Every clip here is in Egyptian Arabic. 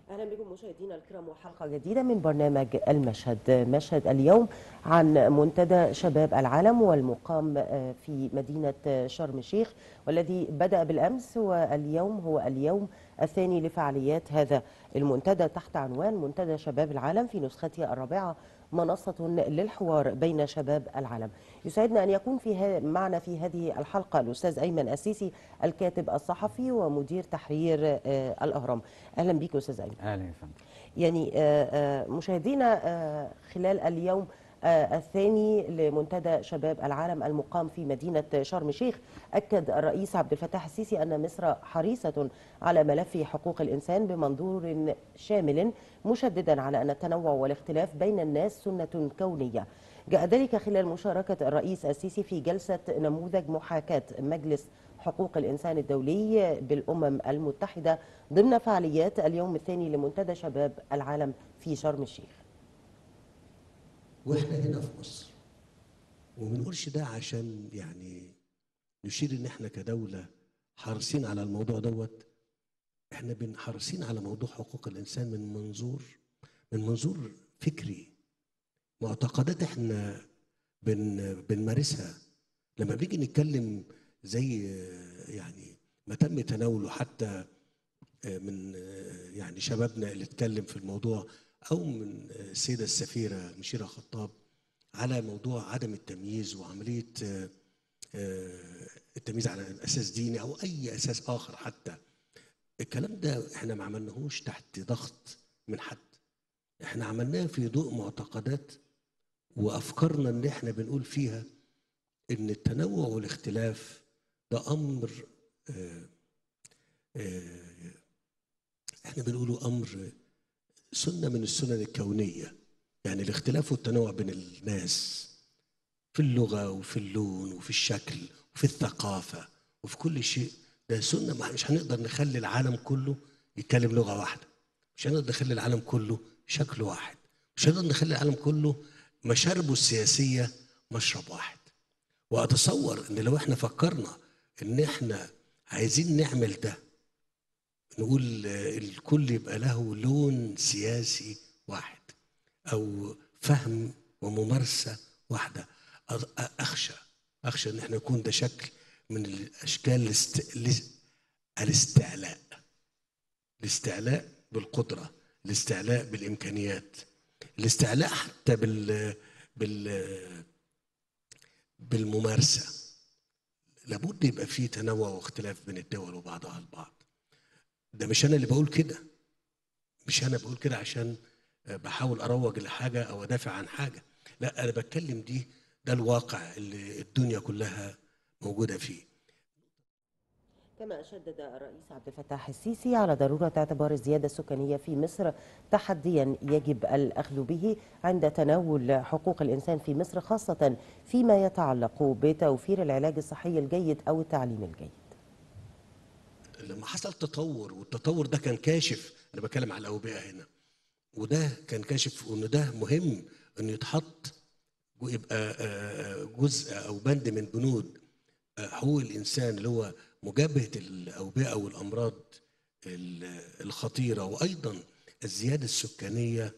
اهلا بكم مشاهدينا الكرام وحلقه جديده من برنامج المشهد مشهد اليوم عن منتدى شباب العالم والمقام في مدينه شرم الشيخ والذي بدا بالامس واليوم هو اليوم الثاني لفعاليات هذا المنتدى تحت عنوان منتدى شباب العالم في نسخته الرابعه منصة للحوار بين شباب العالم يسعدنا أن يكون في معنا في هذه الحلقة الأستاذ أيمن السيسي الكاتب الصحفي ومدير تحرير الأهرام أهلا بك أستاذ أيمن أهلا يا فندم يعني مشاهدينا خلال اليوم الثاني لمنتدى شباب العالم المقام في مدينة شرم الشيخ أكد الرئيس عبد الفتاح السيسي أن مصر حريصة على ملف حقوق الإنسان بمنظور شامل مشددا على أن التنوع والاختلاف بين الناس سنة كونية جاء ذلك خلال مشاركة الرئيس السيسي في جلسة نموذج محاكاة مجلس حقوق الإنسان الدولي بالأمم المتحدة ضمن فعاليات اليوم الثاني لمنتدى شباب العالم في شرم الشيخ واحنا هنا في مصر وما بنقولش ده عشان يعني نشير ان احنا كدوله حريصين على الموضوع دوت احنا حريصين على موضوع حقوق الانسان من منظور من منظور فكري معتقدات احنا بن بنمارسها لما بيجي نتكلم زي يعني ما تم تناوله حتى من يعني شبابنا اللي اتكلم في الموضوع او من السيده السفيره مشيره خطاب على موضوع عدم التمييز وعمليه التمييز على اساس ديني او اي اساس اخر حتى الكلام ده احنا ما عملناهوش تحت ضغط من حد احنا عملناه في ضوء معتقدات وافكارنا اللي احنا بنقول فيها ان التنوع والاختلاف ده امر اه اه احنا بنقوله امر سنه من السنن الكونيه يعني الاختلاف والتنوع بين الناس في اللغه وفي اللون وفي الشكل وفي الثقافه وفي كل شيء ده سنه مش هنقدر نخلي العالم كله يتكلم لغه واحده مش هنقدر نخلي العالم كله شكل واحد مش هنقدر نخلي العالم كله مشاربه السياسيه مشرب واحد واتصور ان لو احنا فكرنا ان احنا عايزين نعمل ده نقول الكل يبقى له لون سياسي واحد او فهم وممارسه واحده اخشى اخشى ان احنا يكون ده شكل من الاشكال الاست... الاستعلاء الاستعلاء بالقدره الاستعلاء بالامكانيات الاستعلاء حتى بال بال بالممارسه لابد يبقى فيه تنوع واختلاف بين الدول وبعضها البعض ده مش انا اللي بقول كده مش انا بقول كده عشان بحاول اروج لحاجه او ادافع عن حاجه لا انا بتكلم دي ده الواقع اللي الدنيا كلها موجوده فيه كما شدد الرئيس عبد الفتاح السيسي على ضروره اعتبار الزياده السكانيه في مصر تحديا يجب الاخذ به عند تناول حقوق الانسان في مصر خاصه فيما يتعلق بتوفير العلاج الصحي الجيد او التعليم الجيد. لما حصل تطور والتطور ده كان كاشف انا بتكلم على الاوبئه هنا وده كان كاشف وان ده مهم انه يتحط يبقى جزء او بند من بنود حقوق الانسان اللي هو مجابهه الاوبئه والامراض الخطيره وايضا الزياده السكانيه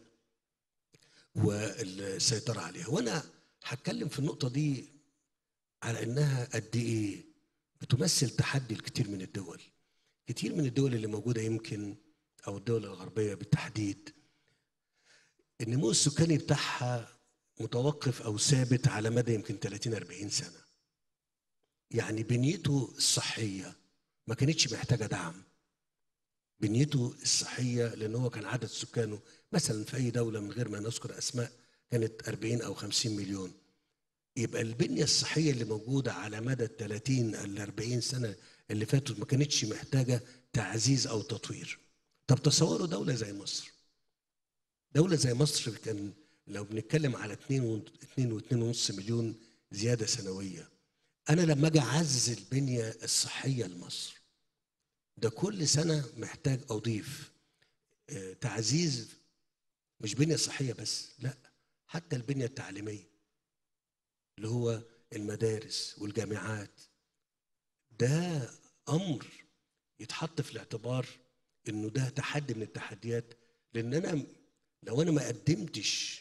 والسيطره عليها وانا هتكلم في النقطه دي على انها قد ايه بتمثل تحدي لكثير من الدول كتير من الدول اللي موجوده يمكن او الدول الغربيه بالتحديد النمو السكاني بتاعها متوقف او ثابت على مدى يمكن 30 40 سنه يعني بنيته الصحيه ما كانتش محتاجه دعم بنيته الصحيه لان هو كان عدد سكانه مثلا في اي دوله من غير ما نذكر اسماء كانت 40 او 50 مليون يبقى البنيه الصحيه اللي موجوده على مدى ال 30 ال 40 سنه اللي فاتوا ما كانتش محتاجه تعزيز او تطوير طب تصوروا دوله زي مصر دوله زي مصر كان لو بنتكلم على 2 2 و2.5 مليون زياده سنويه انا لما اجي اعزز البنيه الصحيه لمصر ده كل سنه محتاج اضيف تعزيز مش بنيه صحيه بس لا حتى البنيه التعليميه اللي هو المدارس والجامعات ده امر يتحط في الاعتبار انه ده تحدي من التحديات لان انا لو انا ما قدمتش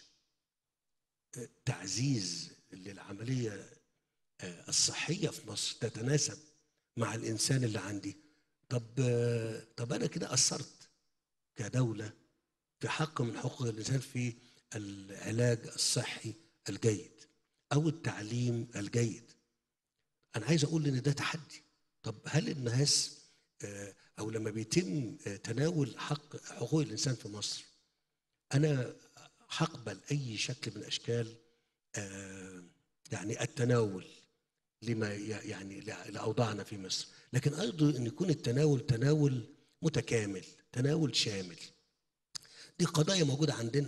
تعزيز للعمليه آه، الصحيه في مصر تتناسب مع الانسان اللي عندي طب آه، طب انا كده قصرت كدوله في حق من حقوق الانسان في العلاج الصحي الجيد او التعليم الجيد انا عايز اقول ان ده تحدي طب هل الناس آه، او لما بيتم آه، تناول حق حقوق الانسان في مصر انا هقبل اي شكل من اشكال آه، يعني التناول لما ي- يعني ل- لاوضاعنا في مصر لكن ايضا ان يكون التناول تناول متكامل تناول شامل دي قضايا موجوده عندنا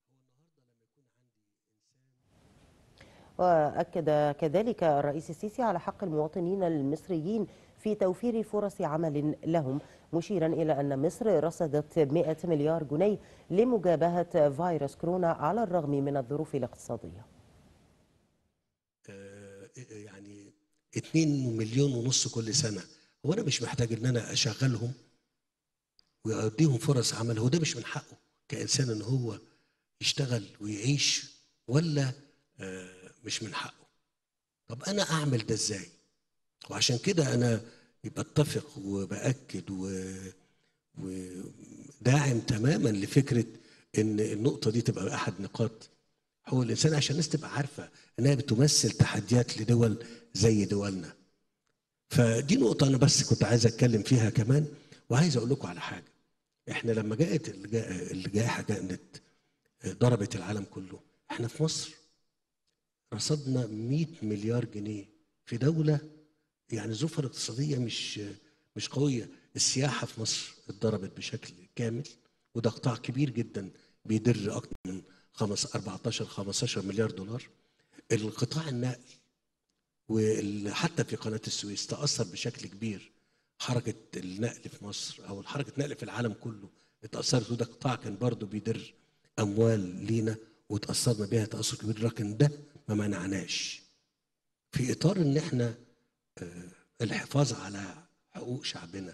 وأكد كذلك الرئيس السيسي على حق المواطنين المصريين في توفير فرص عمل لهم مشيرا إلى أن مصر رصدت 100 مليار جنيه لمجابهة فيروس كورونا على الرغم من الظروف الاقتصادية آه، يعني 2 مليون ونص كل سنه هو انا مش محتاج ان انا اشغلهم واديهم فرص عمل هو ده مش من حقه كانسان ان هو يشتغل ويعيش ولا آه، مش من حقه طب انا اعمل ده ازاي وعشان كده انا بتفق وباكد و وداعم تماما لفكره ان النقطه دي تبقى احد نقاط حقوق الانسان عشان الناس تبقى عارفه انها بتمثل تحديات لدول زي دولنا فدي نقطه انا بس كنت عايز اتكلم فيها كمان وعايز اقول لكم على حاجه احنا لما جاءت الجا- الجائحه كانت ضربت العالم كله احنا في مصر رصدنا 100 مليار جنيه في دوله يعني ظروفها الاقتصاديه مش مش قويه السياحه في مصر اتضربت بشكل كامل وده قطاع كبير جدا بيدر اكثر من خمس 14 15 مليار دولار القطاع النقل وحتى في قناه السويس تاثر بشكل كبير حركه النقل في مصر او حركه النقل في العالم كله اتاثرت وده قطاع كان برضه بيدر اموال لينا وتاثرنا بيها تاثر كبير لكن ده ما منعناش في اطار ان احنا آه، الحفاظ على حقوق شعبنا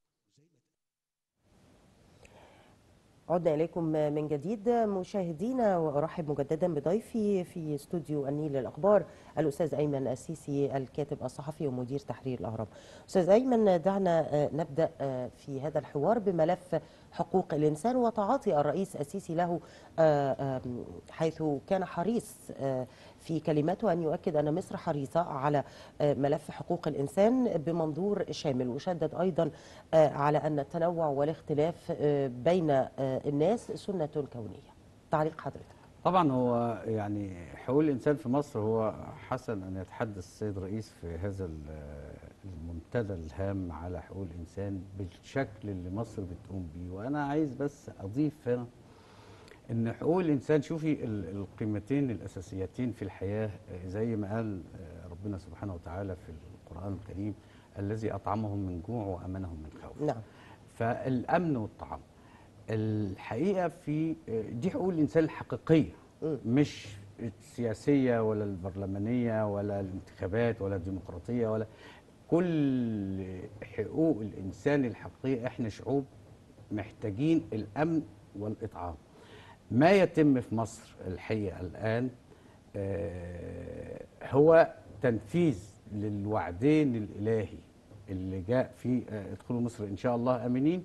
عدنا إليكم من جديد مشاهدينا وأرحب مجددا بضيفي في استوديو النيل للأخبار الأستاذ أيمن السيسي الكاتب الصحفي ومدير تحرير الأهرام أستاذ أيمن دعنا آه، نبدأ آه، في هذا الحوار بملف حقوق الإنسان وتعاطي الرئيس السيسي له آه، آم، حيث كان حريص آه، في كلماته أن يؤكد أن مصر حريصة على آه، ملف حقوق الإنسان بمنظور شامل وشدد أيضا آه، على أن التنوع والاختلاف آه، بين آه، الناس سنة كونية تعليق حضرتك طبعا هو يعني حقوق الانسان في مصر هو حسن ان يتحدث السيد الرئيس في هذا ال- المنتدى الهام على حقوق الانسان بالشكل اللي مصر بتقوم بيه وانا عايز بس اضيف هنا ان حقوق الانسان شوفي ال- القيمتين الاساسيتين في الحياه آه، زي ما قال آه، ربنا سبحانه وتعالى في القران الكريم الذي اطعمهم من جوع وامنهم من خوف نعم فالامن والطعام الحقيقه في دي حقوق الانسان الحقيقيه مم. مش السياسيه ولا البرلمانيه ولا الانتخابات ولا الديمقراطيه ولا كل حقوق الانسان الحقيقيه احنا شعوب محتاجين الامن والاطعام ما يتم في مصر الحقيقه الان آه، هو تنفيذ للوعدين الالهي اللي جاء في آه، ادخلوا مصر ان شاء الله امنين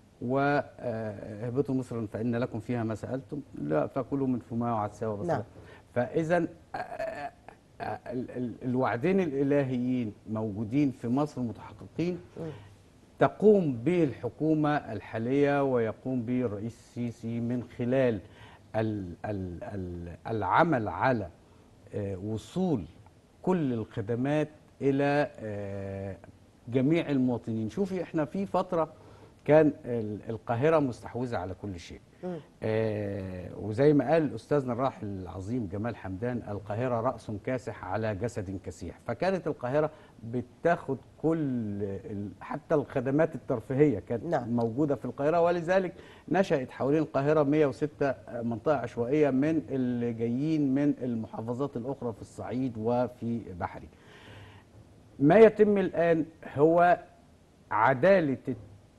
واهبطوا مصر فان لكم فيها ما سالتم لا فكلوا من فمها وعدسها وبصرها نعم. فاذا آه، آه، آه، ال- ال- الوعدين الالهيين موجودين في مصر متحققين تقوم به الحكومة الحالية ويقوم به الرئيس السيسي من خلال ال ال ال العمل على آه، وصول كل الخدمات إلى آه، جميع المواطنين شوفي احنا في فترة كان ال- القاهرة مستحوذة على كل شيء مم. آه، وزي ما قال أستاذنا الراحل العظيم جمال حمدان القاهرة رأس كاسح على جسد كسيح فكانت القاهرة بتاخد كل ال- حتى الخدمات الترفيهية كانت نعم. موجودة في القاهرة ولذلك نشأت حوالين القاهرة 106 منطقة عشوائية من اللي جايين من المحافظات الأخرى في الصعيد وفي بحري ما يتم الآن هو عدالة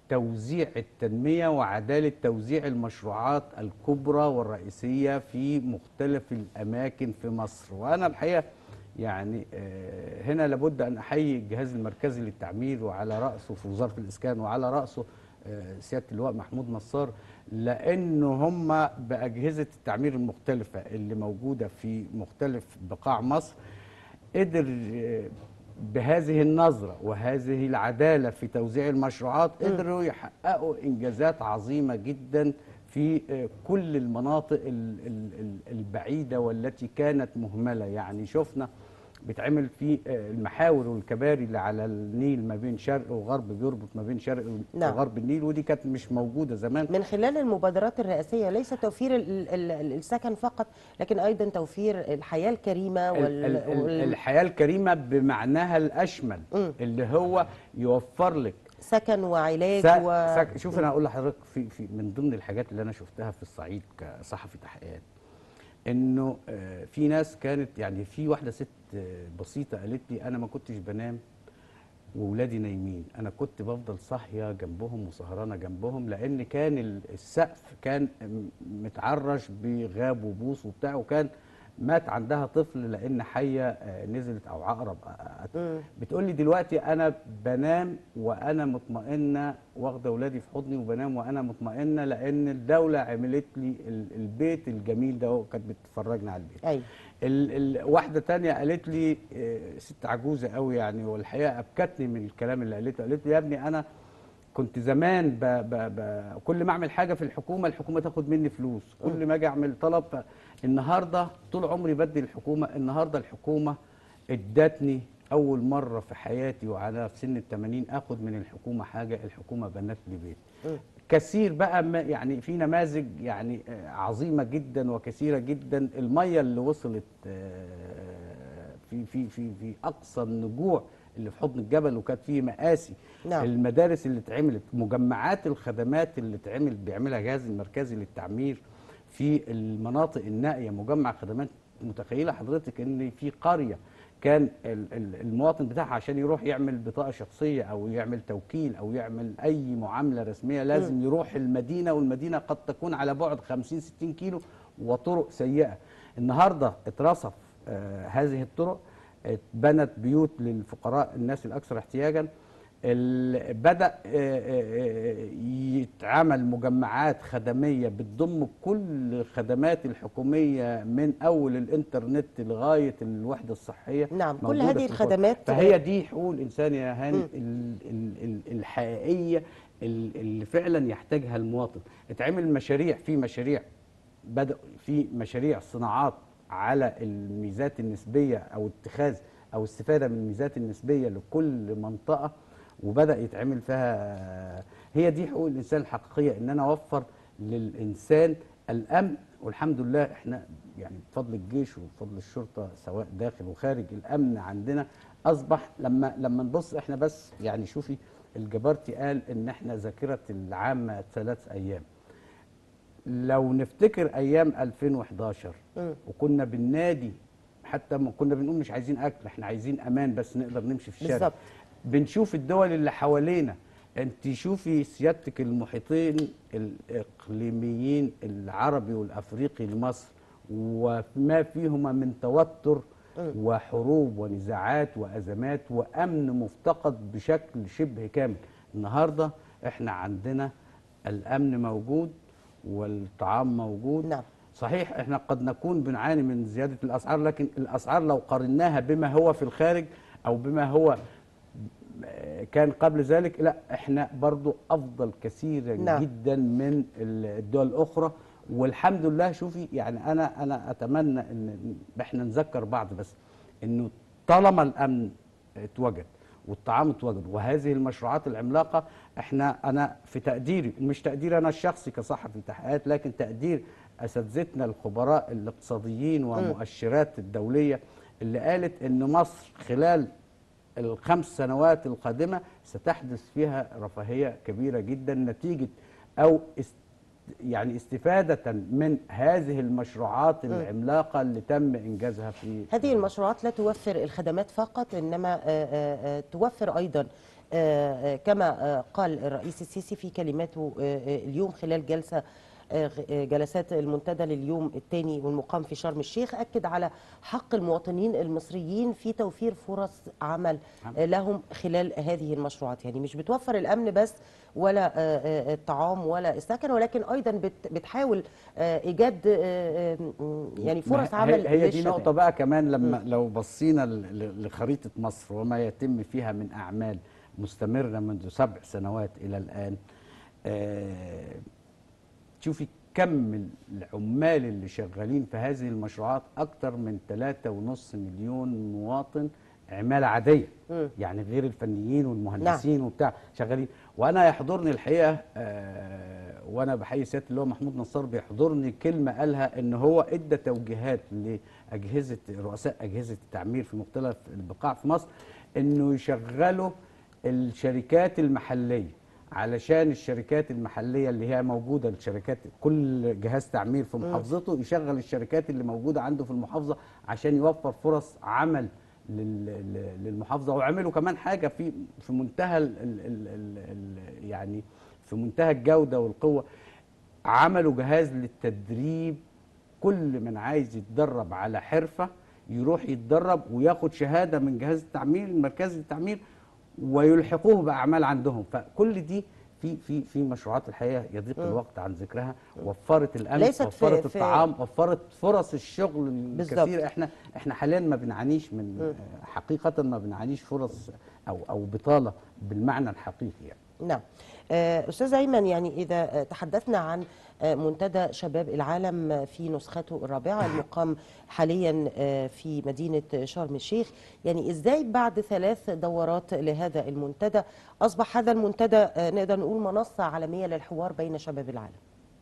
توزيع التنمية وعدالة توزيع المشروعات الكبرى والرئيسية في مختلف الأماكن في مصر وأنا الحقيقة يعني آه، هنا لابد أن أحيي الجهاز المركزي للتعمير وعلى رأسه في وزارة الإسكان وعلى رأسه آه، سيادة اللواء محمود نصار لأن هم بأجهزة التعمير المختلفة اللي موجودة في مختلف بقاع مصر قدر آه، بهذه النظرة وهذه العدالة في توزيع المشروعات قدروا يحققوا إنجازات عظيمة جدا في آه، كل المناطق ال- ال- ال- البعيدة والتي كانت مهملة يعني شفنا بيتعمل في آه، المحاور والكباري اللي على النيل ما بين شرق وغرب بيربط ما بين شرق نعم. وغرب النيل ودي كانت مش موجودة زمان من خلال المبادرات الرئاسية ليس توفير ال- ال- ال- السكن فقط لكن أيضا توفير الحياة الكريمة ال- وال... ال- ال- وال... الحياة الكريمة بمعناها الأشمل مم. اللي هو يوفر لك سكن وعلاج سا- و... سا- شوف انا اقول لحضرتك في في من ضمن الحاجات اللي انا شفتها في الصعيد كصحفي تحقيقات انه آه، في ناس كانت يعني في واحده ست آه، بسيطه قالت لي انا ما كنتش بنام واولادي نايمين انا كنت بفضل صاحيه جنبهم وسهرانه جنبهم لان كان ال- السقف كان م- متعرش بغاب وبوص وبتاع وكان مات عندها طفل لان حيه آه، نزلت او عقرب آه، مم. بتقول لي دلوقتي انا بنام وانا مطمئنه واخده اولادي في حضني وبنام وانا مطمئنه لان الدوله عملت لي ال- البيت الجميل ده وكانت بتفرجنا على البيت أيوة. ال ال واحده تانية قالت لي آه، ست عجوزه قوي يعني والحقيقه ابكتني من الكلام اللي قالته قالت لي يا ابني انا كنت زمان ب ب ب كل ما اعمل حاجه في الحكومه الحكومه تاخد مني فلوس كل ما اجي اعمل طلب ف- النهارده طول عمري بدي الحكومه النهارده الحكومه ادتني اول مره في حياتي وانا في سن ال 80 اخد من الحكومه حاجه الحكومه بنت لي بيت كثير بقى ما يعني في نماذج يعني آه، عظيمه جدا وكثيره جدا الميه اللي وصلت آه، في في في في اقصى النجوع اللي في حضن الجبل وكانت فيه مآسي نعم. المدارس اللي اتعملت مجمعات الخدمات اللي اتعمل بيعملها الجهاز المركزي للتعمير في المناطق النائيه مجمع خدمات متخيله حضرتك ان في قريه كان ال- ال- المواطن بتاعها عشان يروح يعمل بطاقه شخصيه او يعمل توكيل او يعمل اي معامله رسميه لازم يروح المدينه والمدينه قد تكون على بعد 50 60 كيلو وطرق سيئه النهارده اترصف آه هذه الطرق اتبنت بيوت للفقراء الناس الاكثر احتياجا ال- بدا آه، آه، آه، يتعمل مجمعات خدميه بتضم كل الخدمات الحكوميه من اول الانترنت لغايه الوحده الصحيه نعم، كل موجودة هذه في الفرن. الخدمات- فهي دي حقوق الانسان يا هاني ال- ال- ال- الحقيقيه ال- اللي فعلا يحتاجها المواطن اتعمل مشاريع في مشاريع بدأ في مشاريع صناعات على الميزات النسبية أو اتخاذ أو استفادة من الميزات النسبية لكل منطقة وبدأ يتعمل فيها هي دي حقوق الإنسان الحقيقية إن أنا أوفر للإنسان الأمن والحمد لله إحنا يعني بفضل الجيش وبفضل الشرطة سواء داخل وخارج الأمن عندنا أصبح لما لما نبص إحنا بس يعني شوفي الجبارتي قال إن إحنا ذاكرة العامة ثلاث أيام لو نفتكر ايام 2011 مم. وكنا بالنادي حتى ما كنا بنقول مش عايزين اكل احنا عايزين امان بس نقدر نمشي في الشارع بالظبط. بنشوف الدول اللي حوالينا انت شوفي سيادتك المحيطين الاقليميين العربي والافريقي لمصر وما فيهما من توتر وحروب ونزاعات وازمات وامن مفتقد بشكل شبه كامل النهارده احنا عندنا الامن موجود والطعام موجود نعم. صحيح احنا قد نكون بنعاني من زياده الاسعار لكن الاسعار لو قارناها بما هو في الخارج او بما هو كان قبل ذلك لا احنا برضو افضل كثيرا نعم. جدا من الدول الاخرى والحمد لله شوفي يعني انا انا اتمنى ان احنا نذكر بعض بس انه طالما الامن اتوجد والطعام اتوجد وهذه المشروعات العملاقه احنا انا في تقديري مش تقديري انا الشخصي كصحفي تحقيقات لكن تقدير اساتذتنا الخبراء الاقتصاديين ومؤشرات الدوليه اللي قالت ان مصر خلال الخمس سنوات القادمه ستحدث فيها رفاهيه كبيره جدا نتيجه او است يعني استفاده من هذه المشروعات العملاقه اللي تم انجازها في هذه المشروعات لا توفر الخدمات فقط انما آه، آه، آه، توفر ايضا آه، آه، كما آه، قال الرئيس السيسي في كلماته آه، آه، اليوم خلال جلسة آه، غ- آه، جلسات المنتدى لليوم الثاني والمقام في شرم الشيخ أكد على حق المواطنين المصريين في توفير فرص عمل آه، لهم خلال هذه المشروعات يعني مش بتوفر الأمن بس ولا آه، آه، الطعام ولا السكن ولكن أيضا بت- بتحاول آه، إيجاد آه، آه، يعني ما فرص هي- عمل هي دي للشباب. نقطة بقى كمان لما لو بصينا ل- ل- لخريطة مصر وما يتم فيها من أعمال مستمرة منذ سبع سنوات إلى الآن آه، تشوفي كم العمال اللي شغالين في هذه المشروعات أكتر من 3.5 مليون مواطن عمالة عادية مم. يعني غير الفنيين والمهندسين وبتاع شغالين وأنا يحضرني الحقيقة آه، وأنا بحيي سيادة اللي هو محمود نصار بيحضرني كلمة قالها إن هو إدى توجيهات لأجهزة رؤساء أجهزة التعمير في مختلف البقاع في مصر إنه يشغلوا الشركات المحلية علشان الشركات المحلية اللي هي موجودة الشركات كل جهاز تعمير في محافظته يشغل الشركات اللي موجودة عنده في المحافظة عشان يوفر فرص عمل لل- لل- للمحافظة وعملوا كمان حاجة في في منتهى ال ال ال ال ال يعني في منتهى الجودة والقوة عملوا جهاز للتدريب كل من عايز يتدرب على حرفة يروح يتدرب وياخد شهادة من جهاز التعمير المركزي للتعمير ويلحقوه بأعمال عندهم فكل دي في في في مشروعات الحقيقه يضيق الوقت عن ذكرها وفرت الامن ليست في- وفرت في- الطعام وفرت فرص الشغل بالظبط. الكثير احنا احنا حاليا ما بنعانيش من حقيقه ما بنعانيش فرص او او بطاله بالمعنى الحقيقي يعني نعم آه، أستاذ أيمن يعني إذا آه، تحدثنا عن آه، منتدى شباب العالم في نسخته الرابعة المقام حاليا آه، في مدينة شرم الشيخ يعني إزاي بعد ثلاث دورات لهذا المنتدى أصبح هذا المنتدى آه، نقدر نقول منصة عالمية للحوار بين شباب العالم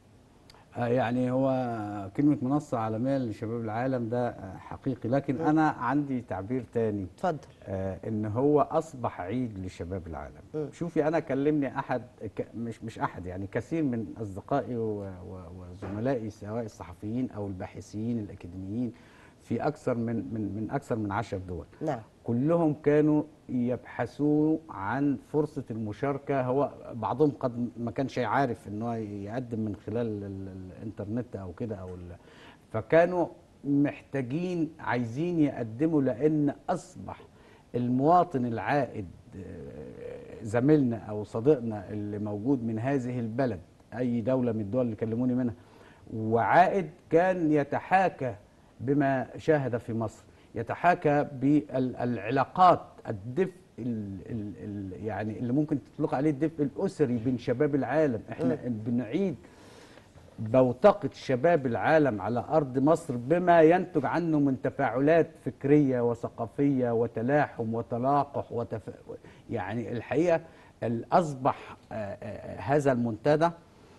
آه، يعني هو كلمة منصة عالمية لشباب العالم ده آه، حقيقي لكن أنا عندي تعبير تاني اتفضل آه، ان هو اصبح عيد لشباب العالم شوفي انا كلمني احد ك- مش مش احد يعني كثير من اصدقائي و- و- وزملائي سواء الصحفيين او الباحثين الاكاديميين في اكثر من من من اكثر من عشر دول نعم كلهم كانوا يبحثوا عن فرصة المشاركة هو بعضهم قد ما كانش عارف ان هو يقدم من خلال ال- ال- الانترنت او كده او ال- فكانوا محتاجين عايزين يقدموا لان اصبح المواطن العائد آه، زميلنا او صديقنا اللي موجود من هذه البلد اي دولة من الدول اللي كلموني منها وعائد كان يتحاكى بما شاهد في مصر يتحاكى بالعلاقات الدفء ال ال ال يعني اللي ممكن تطلق عليه الدفء الاسري بين شباب العالم احنا بنعيد بوتقة شباب العالم على أرض مصر بما ينتج عنه من تفاعلات فكرية وثقافية وتلاحم وتلاقح وتف... يعني الحقيقة ال- أصبح آه، آه، هذا المنتدى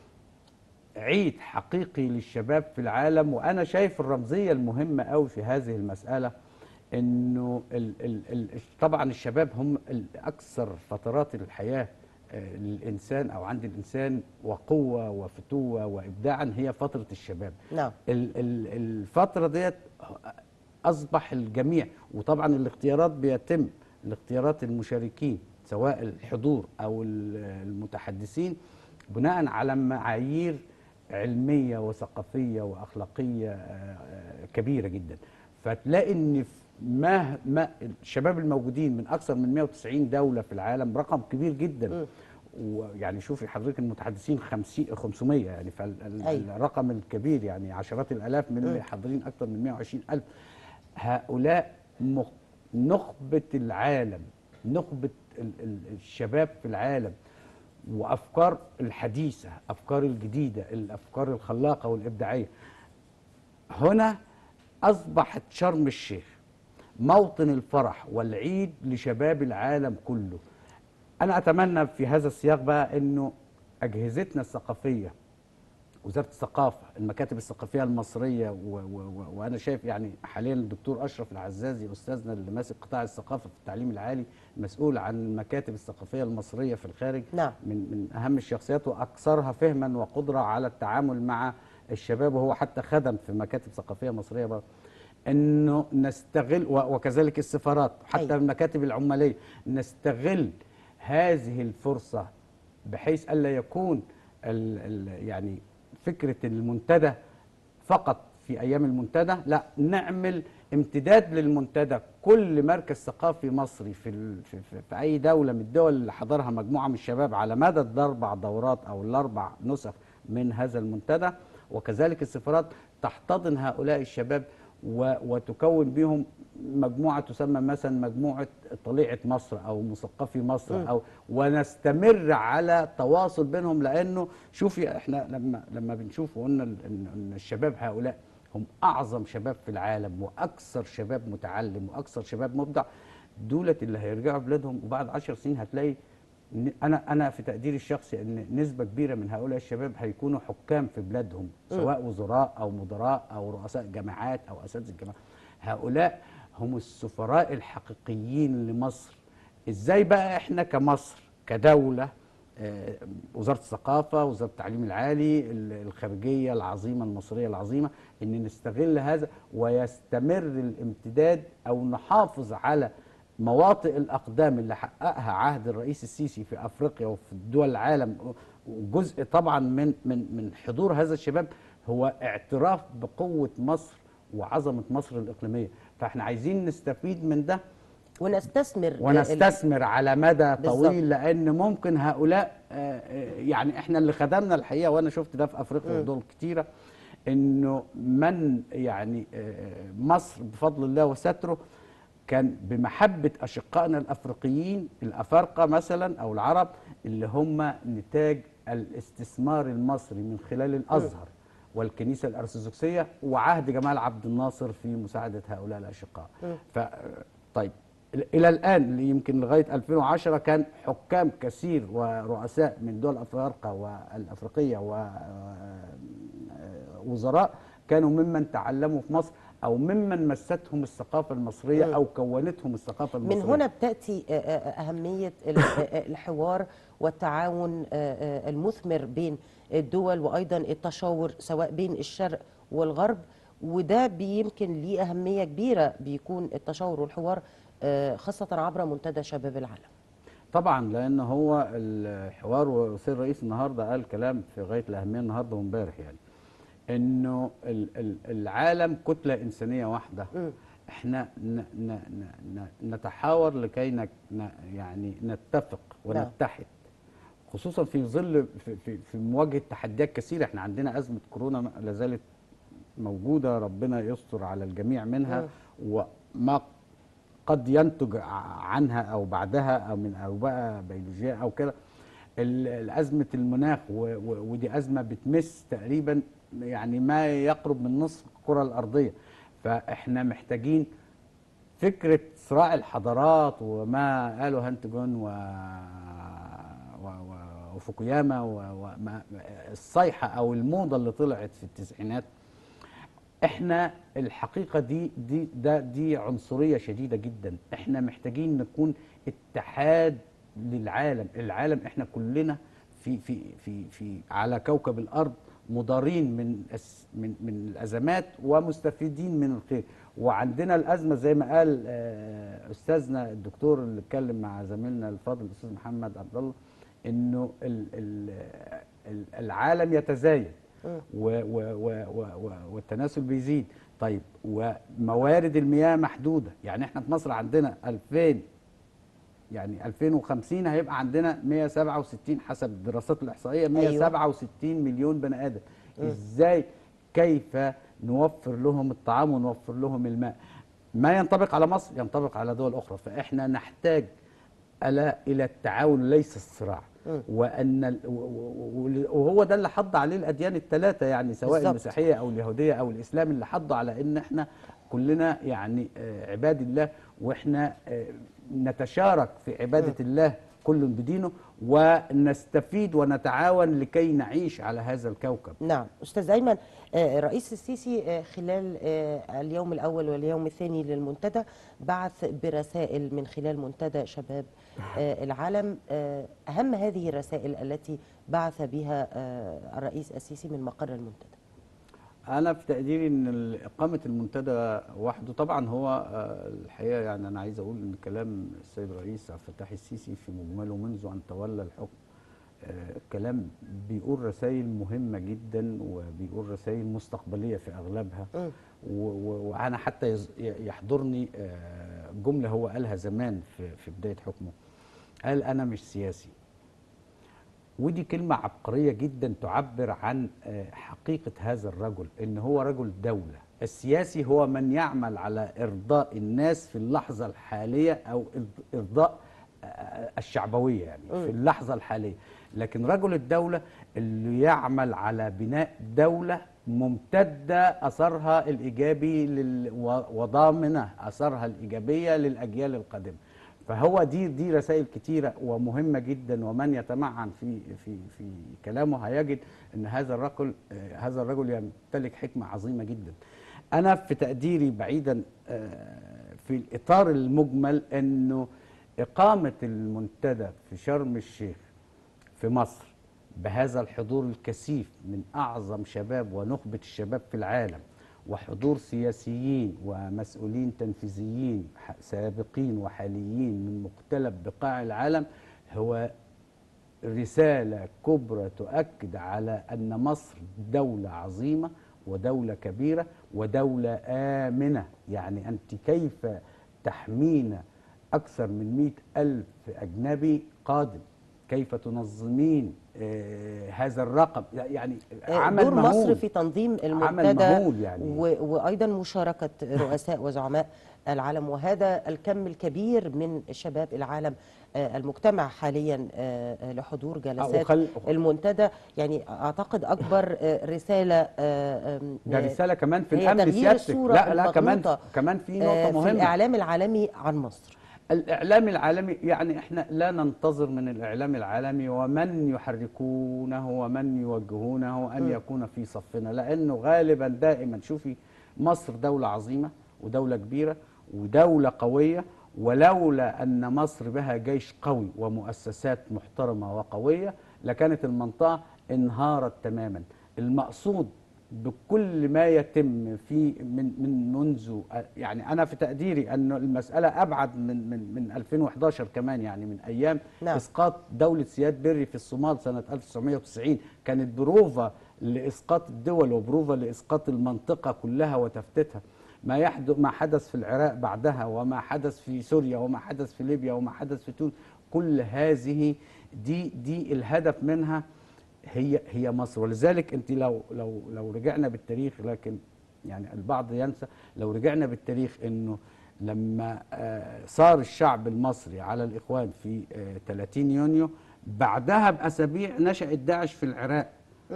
عيد حقيقي للشباب في العالم وانا شايف الرمزيه المهمه قوي في هذه المساله انه ال ال ال طبعا الشباب هم الاكثر فترات الحياه آه، للانسان او عند الانسان وقوه وفتوه وابداعا هي فتره الشباب نعم ال- ال- الفترة ديت أصبح الجميع وطبعا الاختيارات بيتم الاختيارات المشاركين سواء الحضور أو ال- المتحدثين بناء على معايير علمية وثقافية وأخلاقية آه، آه، كبيرة جدا فتلاقي ان في ما ما الشباب الموجودين من اكثر من 190 دوله في العالم رقم كبير جدا ويعني شوفي حضرتك المتحدثين 50 500 يعني أيوة. فالرقم الكبير يعني عشرات الالاف من اللي حاضرين اكثر من 120 الف هؤلاء مخ- نخبه العالم نخبه ال- ال- الشباب في العالم وافكار الحديثه افكار الجديده الافكار الخلاقه والابداعيه هنا أصبحت شرم الشيخ موطن الفرح والعيد لشباب العالم كله أنا أتمنى في هذا السياق بقى أنه أجهزتنا الثقافية وزارة الثقافة المكاتب الثقافية المصرية و و و وأنا شايف يعني حاليا الدكتور أشرف العزازي أستاذنا اللي ماسك قطاع الثقافة في التعليم العالي مسؤول عن المكاتب الثقافية المصرية في الخارج نعم. من من أهم الشخصيات وأكثرها فهما وقدرة على التعامل مع الشباب وهو حتى خدم في مكاتب ثقافية مصرية برضه انه نستغل و- وكذلك السفارات حتى أيوة. المكاتب العماليه نستغل هذه الفرصة بحيث ألا يكون ال ال يعني فكرة المنتدى فقط في أيام المنتدى لا نعمل امتداد للمنتدى كل مركز ثقافي مصري في, ال- في, في, في أي دولة من الدول اللي حضرها مجموعة من الشباب على مدى الأربع دورات أو الأربع نسخ من هذا المنتدى وكذلك السفارات تحتضن هؤلاء الشباب و- وتكون بهم مجموعة تسمى مثلا مجموعة طليعة مصر أو مثقفي مصر أو ونستمر على تواصل بينهم لأنه شوفي احنا لما لما بنشوف وقلنا ال- إن إن الشباب هؤلاء هم أعظم شباب في العالم وأكثر شباب متعلم وأكثر شباب مبدع دولت اللي هيرجعوا بلادهم وبعد عشر سنين هتلاقي إن انا انا في تقديري الشخصي ان نسبه كبيره من هؤلاء الشباب هيكونوا حكام في بلادهم سواء وزراء او مدراء او رؤساء جامعات او اساتذه الجامعات هؤلاء هم السفراء الحقيقيين لمصر ازاي بقى احنا كمصر كدوله آه، وزاره الثقافه وزاره التعليم العالي ال- الخارجيه العظيمه المصريه العظيمه ان نستغل هذا ويستمر الامتداد او نحافظ على مواطئ الأقدام اللي حققها عهد الرئيس السيسي في أفريقيا وفي دول العالم وجزء طبعا من من من حضور هذا الشباب هو اعتراف بقوة مصر وعظمة مصر الإقليمية فاحنا عايزين نستفيد من ده ونستثمر ونستثمر على مدى بالظبط. طويل لان ممكن هؤلاء آه، آه، يعني احنا اللي خدمنا الحقيقه وانا شفت ده في افريقيا ودول كتيره انه من يعني آه، مصر بفضل الله وستره كان بمحبه اشقائنا الافريقيين الافارقه مثلا او العرب اللي هم نتاج الاستثمار المصري من خلال الازهر والكنيسه الارثوذكسيه وعهد جمال عبد الناصر في مساعده هؤلاء الاشقاء ف طيب الى الان اللي يمكن لغايه 2010 كان حكام كثير ورؤساء من دول افريقيا والافريقيه ووزراء كانوا ممن تعلموا في مصر او ممن مستهم الثقافه المصريه او كونتهم الثقافه من المصريه هنا بتأتي آه، آه، أهمية ال- آه، الحوار والتعاون آه، آه، المثمر بين الدول وأيضا التشاور سواء بين الشرق والغرب وده بيمكن ليه أهمية كبيرة بيكون التشاور والحوار آه، خاصة عبر منتدى شباب العالم طبعا لان هو الحوار وسير الرئيس النهارده قال كلام في غايه الاهميه النهارده وامبارح يعني انه ال- ال- العالم كتله انسانيه واحده احنا ن ن ن ن نتحاور لكي نك ن يعني نتفق ونتحد خصوصا في ظل في, في, في مواجهه تحديات كثيره احنا عندنا ازمه كورونا ما- لا زالت موجوده ربنا يستر على الجميع منها وما قد ينتج ع- عنها او بعدها او من اوبئه بيولوجيه او كده ال- ازمه المناخ و- و- ودي ازمه بتمس تقريبا يعني ما يقرب من نصف الكره الارضيه فاحنا محتاجين فكره صراع الحضارات وما قاله هانتجون و و- و- وفوكوياما و- وما- الصيحه او الموضه اللي طلعت في التسعينات احنا الحقيقه دي دي ده دي عنصريه شديده جدا احنا محتاجين نكون اتحاد للعالم العالم احنا كلنا في في في في على كوكب الارض مضارين من أس من من الازمات ومستفيدين من الخير وعندنا الازمه زي ما قال آه، استاذنا الدكتور اللي اتكلم مع زميلنا الفاضل الاستاذ محمد عبد الله انه ال- ال- ال- العالم يتزايد و و و و و والتناسل بيزيد طيب وموارد المياه محدوده يعني احنا في مصر عندنا 2000 يعني 2050 هيبقى عندنا 167 حسب الدراسات الاحصائيه 167 مليون بني ادم ازاي كيف نوفر لهم الطعام ونوفر لهم الماء ما ينطبق على مصر ينطبق على دول اخرى فاحنا نحتاج ألا إلى التعاون ليس الصراع وأن ال- و- و- و- وهو ده اللي حض عليه الأديان الثلاثة يعني سواء بالظبط. المسيحية أو اليهودية أو الإسلام اللي حضوا على إن إحنا كلنا يعني آه، عباد الله وإحنا آه، نتشارك في عبادة الله كل بدينه ونستفيد ونتعاون لكي نعيش على هذا الكوكب نعم أستاذ أيمن آه، الرئيس السيسي آه، خلال آه، اليوم الأول واليوم الثاني للمنتدى بعث برسائل من خلال منتدى شباب آه، العالم آه، أهم هذه الرسائل التي بعث بها آه، الرئيس السيسي من مقر المنتدى انا في تقديري ان ال- اقامه المنتدى وحده طبعا هو آه، الحقيقه يعني انا عايز اقول ان كلام السيد الرئيس عبد الفتاح السيسي في مجمله منذ ان تولى الحكم آه، كلام بيقول رسائل مهمه جدا وبيقول رسائل مستقبليه في اغلبها مم. و- و- وانا حتى يز- ي- يحضرني آه، جمله هو قالها زمان في في بدايه حكمه قال انا مش سياسي ودي كلمة عبقرية جدا تعبر عن آه، حقيقة هذا الرجل إن هو رجل دولة السياسي هو من يعمل على إرضاء الناس في اللحظة الحالية أو إرض- إرضاء آه، الشعبوية يعني في اللحظة الحالية لكن رجل الدولة اللي يعمل على بناء دولة ممتدة أثرها الإيجابي لل... و- وضامنة أثرها الإيجابية للأجيال القادمة فهو دي دي رسائل كتيرة ومهمة جدا ومن يتمعن في في في كلامه هيجد ان هذا الرجل آه، هذا الرجل يمتلك حكمة عظيمة جدا. انا في تقديري بعيدا آه، في الاطار المجمل انه اقامة المنتدى في شرم الشيخ في مصر بهذا الحضور الكثيف من اعظم شباب ونخبه الشباب في العالم وحضور سياسيين ومسؤولين تنفيذيين ح- سابقين وحاليين من مختلف بقاع العالم هو رساله كبرى تؤكد على ان مصر دوله عظيمه ودوله كبيره ودوله امنه يعني انت كيف تحمين اكثر من مئة الف اجنبي قادم كيف تنظمين آه هذا الرقم يعني عمل دور مصر مهول. في تنظيم عمل المنتدى مهول يعني. و- وايضا مشاركه رؤساء وزعماء العالم وهذا الكم الكبير من شباب العالم آه، المجتمع حاليا آه، آه، لحضور جلسات وخل- المنتدى يعني اعتقد اكبر آه، رساله آه، آم، ده آه، رساله كمان في هي الامن تغيير سيادتك الصورة لا لا كمان المغلوطة، كمان في آه، نقطه في مهمه الاعلام العالمي عن مصر الإعلام العالمي يعني إحنا لا ننتظر من الإعلام العالمي ومن يحركونه ومن يوجهونه أن يكون في صفنا لأنه غالبا دائما شوفي مصر دولة عظيمة ودولة كبيرة ودولة قوية ولولا أن مصر بها جيش قوي ومؤسسات محترمة وقوية لكانت المنطقة انهارت تماما المقصود بكل ما يتم في من من منذ يعني انا في تقديري ان المساله ابعد من من من 2011 كمان يعني من ايام نعم. اسقاط دوله سياد بري في الصومال سنه 1990 كانت بروفا لاسقاط الدول وبروفا لاسقاط المنطقه كلها وتفتيتها ما يحدث ما حدث في العراق بعدها وما حدث في سوريا وما حدث في ليبيا وما حدث في تونس كل هذه دي دي الهدف منها هي هي مصر ولذلك انت لو لو لو رجعنا بالتاريخ لكن يعني البعض ينسى لو رجعنا بالتاريخ انه لما آه، صار الشعب المصري على الاخوان في آه، 30 يونيو بعدها باسابيع نشأت داعش في العراق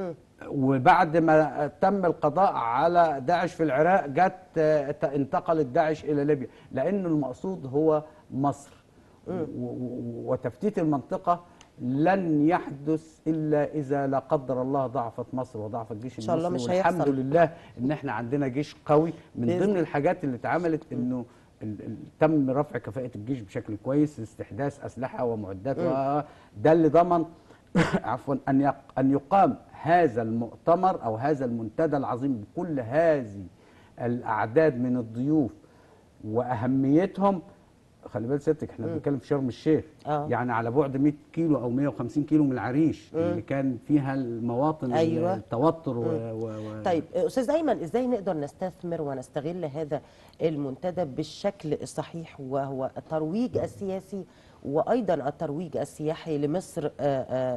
وبعد ما تم القضاء على داعش في العراق جت آه، ت- انتقلت داعش الى ليبيا لانه المقصود هو مصر و- و- وتفتيت المنطقه لن يحدث الا اذا لا قدر الله ضعفت مصر وضعف الجيش إن شاء الله المصري مش والحمد هيحصل. لله ان احنا عندنا جيش قوي من بإذن ضمن الحاجات اللي اتعملت انه ال- ال- تم رفع كفاءة الجيش بشكل كويس استحداث أسلحة ومعدات و- ده اللي ضمن عفوا أن يق- أن يقام هذا المؤتمر أو هذا المنتدى العظيم بكل هذه الأعداد من الضيوف وأهميتهم خلي بالك سيادتك احنا بنتكلم في شرم الشيخ آه. يعني على بعد 100 كيلو او 150 كيلو من العريش اللي كان فيها المواطن أيوة. التوتر و... و... و... طيب استاذ ايمن ازاي نقدر نستثمر ونستغل هذا المنتدى بالشكل الصحيح وهو الترويج السياسي وايضا الترويج السياحي لمصر آه، آه،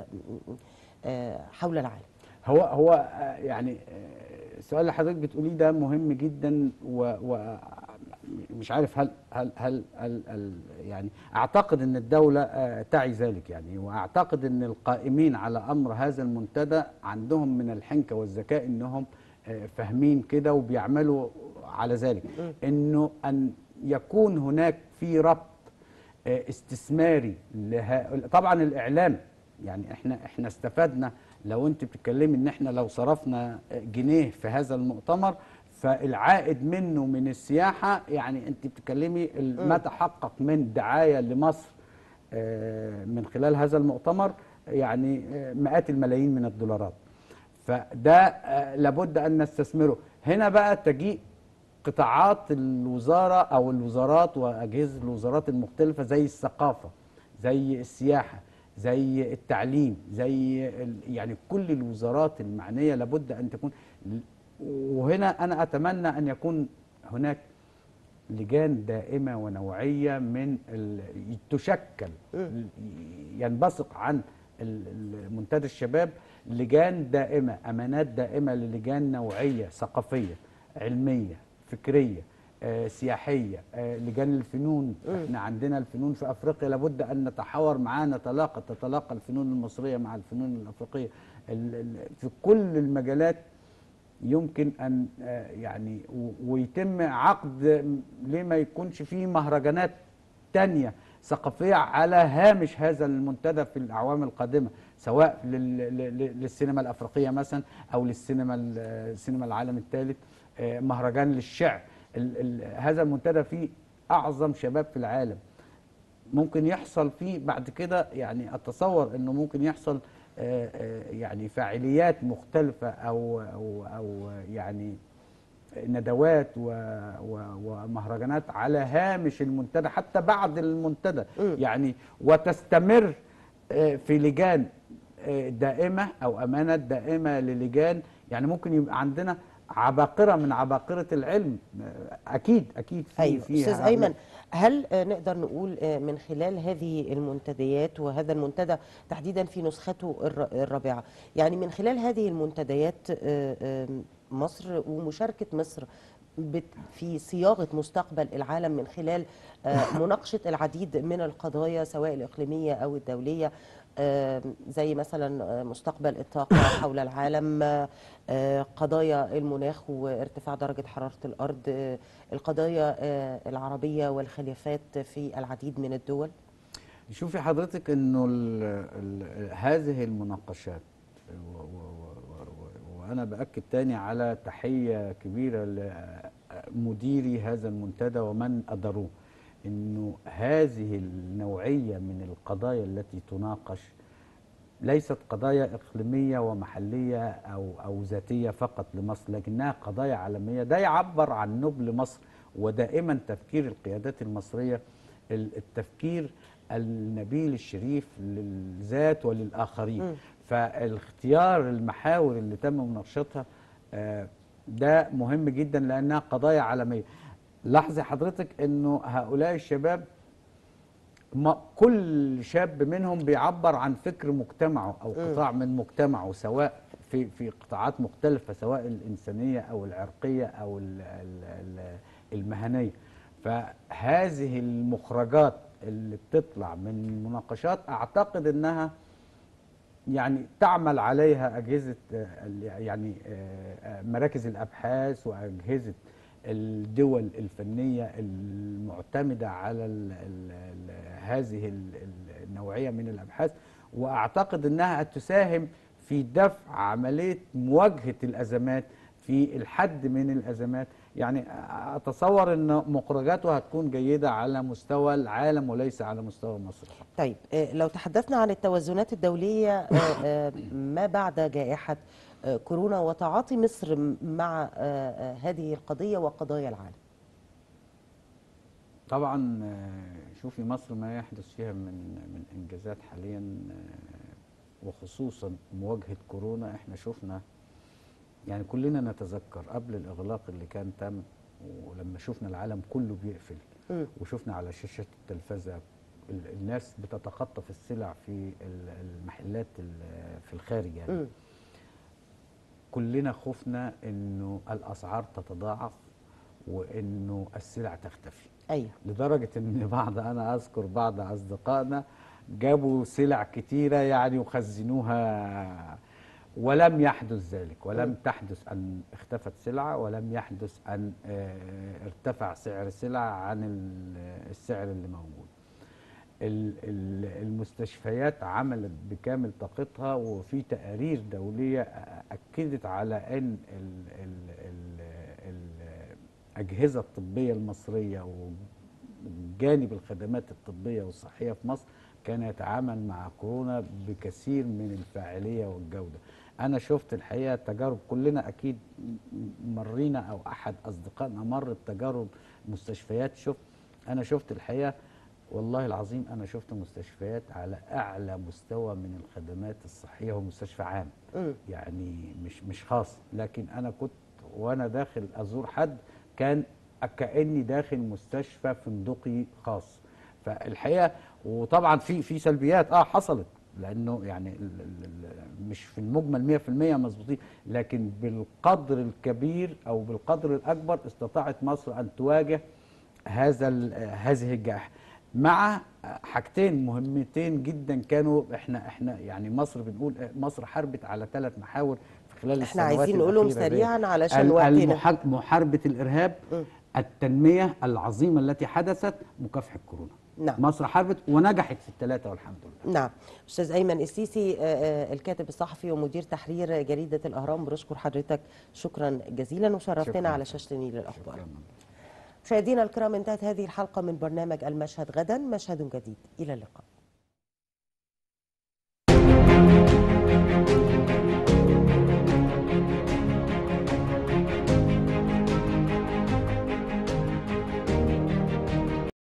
آه، حول العالم هو هو آه، يعني آه، السؤال اللي حضرتك بتقوليه ده مهم جدا و, و مش عارف هل هل هل, هل, هل يعني اعتقد ان الدوله آه، تعي ذلك يعني واعتقد ان القائمين على امر هذا المنتدى عندهم من الحنكه والذكاء انهم آه، فاهمين كده وبيعملوا على ذلك انه ان يكون هناك في ربط آه، استثماري لها طبعا الاعلام يعني احنا احنا استفدنا لو انت بتتكلمي ان احنا لو صرفنا جنيه في هذا المؤتمر فالعائد منه من السياحه يعني انت بتتكلمي ال- ما تحقق من دعايه لمصر آه، من خلال هذا المؤتمر يعني آه، مئات الملايين من الدولارات فده آه، لابد ان نستثمره هنا بقى تجيء قطاعات الوزاره او الوزارات واجهزه الوزارات المختلفه زي الثقافه زي السياحه زي التعليم زي ال- يعني كل الوزارات المعنيه لابد ان تكون وهنا انا اتمنى ان يكون هناك لجان دائمه ونوعيه من ال- تشكل ينبثق عن ال- ال- منتدى الشباب لجان دائمه امانات دائمه للجان نوعيه ثقافيه علميه فكريه آه، سياحيه آه، لجان الفنون احنا عندنا الفنون في افريقيا لابد ان نتحاور معاه نتلاقى تتلاقى الفنون المصريه مع الفنون الافريقيه ال- ال- في كل المجالات يمكن ان آه، يعني و- ويتم عقد م- ليه ما يكونش فيه مهرجانات تانية ثقافية على هامش هذا المنتدى في الأعوام القادمة سواء لل- لل- للسينما الأفريقية مثلا أو للسينما ال- السينما العالم الثالث آه، مهرجان للشعر ال- ال- هذا المنتدى فيه أعظم شباب في العالم ممكن يحصل فيه بعد كده يعني اتصور انه ممكن يحصل آه، آه، يعني فاعليات مختلفه او او او يعني ندوات و- و- ومهرجانات على هامش المنتدى حتى بعد المنتدى يعني وتستمر آه، في لجان آه، دائمه او امانات دائمه للجان يعني ممكن يبقى عندنا عباقره من عباقره العلم آه، اكيد اكيد في ايوه في استاذ هؤلاء. ايمن هل آه، نقدر نقول آه، من خلال هذه المنتديات وهذا المنتدى تحديدا في نسخته الر- الرابعه يعني من خلال هذه المنتديات آه، آه، مصر ومشاركه مصر بت- في صياغه مستقبل العالم من خلال آه، مناقشه العديد من القضايا سواء الاقليميه او الدوليه آه، زي مثلا آه، مستقبل الطاقه حول العالم آه، آه، قضايا المناخ وارتفاع درجه حراره الارض آه، القضايا آه، العربيه والخلافات في العديد من الدول شوفي حضرتك انه ال ال هذه المناقشات و- و- و- و- وانا باكد تاني على تحيه كبيره لمديري هذا المنتدى ومن اداروه انه هذه النوعيه من القضايا التي تناقش ليست قضايا اقليميه ومحليه او او ذاتيه فقط لمصر لكنها قضايا عالميه ده يعبر عن نبل مصر ودائما تفكير القيادات المصريه ال- التفكير النبيل الشريف للذات وللاخرين فالاختيار المحاور اللي تم مناقشتها آه، ده مهم جدا لانها قضايا عالميه لاحظي حضرتك انه هؤلاء الشباب ما كل شاب منهم بيعبر عن فكر مجتمعه او قطاع من مجتمعه سواء في في قطاعات مختلفه سواء الانسانيه او العرقيه او ال- ال- ال- المهنيه فهذه المخرجات اللي بتطلع من المناقشات اعتقد انها يعني تعمل عليها أجهزة آه، ال- يعني آه، آه، مراكز الأبحاث وأجهزة الدول الفنية المعتمدة على ال ال ال هذه ال- ال- النوعية من الأبحاث وأعتقد أنها تساهم في دفع عملية مواجهة الأزمات في الحد من الأزمات يعني أتصور أن مخرجاته هتكون جيدة على مستوى العالم وليس على مستوى مصر فقط. طيب آه، لو تحدثنا عن التوازنات الدولية آه، آه، ما بعد جائحة آه، كورونا وتعاطي مصر م- مع آه، آه، هذه القضية وقضايا العالم طبعا آه، شوفي مصر ما يحدث فيها من من انجازات حاليا آه، وخصوصا مواجهه كورونا احنا شفنا يعني كلنا نتذكر قبل الاغلاق اللي كان تم ولما شفنا العالم كله بيقفل مم. وشفنا على شاشه التلفزه ال- الناس بتتخطف السلع في ال- المحلات ال- في الخارج يعني مم. كلنا خفنا انه الاسعار تتضاعف وانه السلع تختفي أيوه لدرجة ان بعض انا اذكر بعض اصدقائنا جابوا سلع كتيرة يعني وخزنوها ولم يحدث ذلك ولم تحدث ان اختفت سلعة ولم يحدث ان آه، ارتفع سعر سلعة عن ال- السعر اللي موجود ال- ال- المستشفيات عملت بكامل طاقتها وفي تقارير دولية أكدت على أن ال ال ال الأجهزة الطبية المصرية وجانب الخدمات الطبية والصحية في مصر كان يتعامل مع كورونا بكثير من الفاعلية والجودة انا شفت الحقيقه تجارب كلنا اكيد م- مرينا او احد اصدقائنا مر بتجارب مستشفيات شفت انا شفت الحقيقه والله العظيم انا شفت مستشفيات على اعلى مستوى من الخدمات الصحيه ومستشفى عام مم. يعني مش مش خاص لكن انا كنت وانا داخل ازور حد كان كاني داخل مستشفى فندقي خاص فالحقيقه وطبعا في في سلبيات اه حصلت لانه يعني ال- ال- ال- مش في المجمل 100% مظبوطين لكن بالقدر الكبير او بالقدر الاكبر استطاعت مصر ان تواجه هذا ال- هذه الجائحه مع حاجتين مهمتين جدا كانوا احنا احنا يعني مصر بنقول مصر حاربت على ثلاث محاور في خلال احنا السنوات عايزين نقولهم الأخيرة دي. سريعا علشان ال- وقتنا المحا- محاربه الارهاب التنميه العظيمه التي حدثت مكافحه كورونا نعم. مصر حاربت ونجحت في الثلاثه والحمد لله نعم استاذ ايمن السيسي آه، آه، الكاتب الصحفي ومدير تحرير جريده الاهرام بنشكر حضرتك شكرا جزيلا وشرفتنا شكراً. على شاشه نيل الاخبار شكراً. مشاهدينا الكرام انتهت هذه الحلقه من برنامج المشهد غدا مشهد جديد الى اللقاء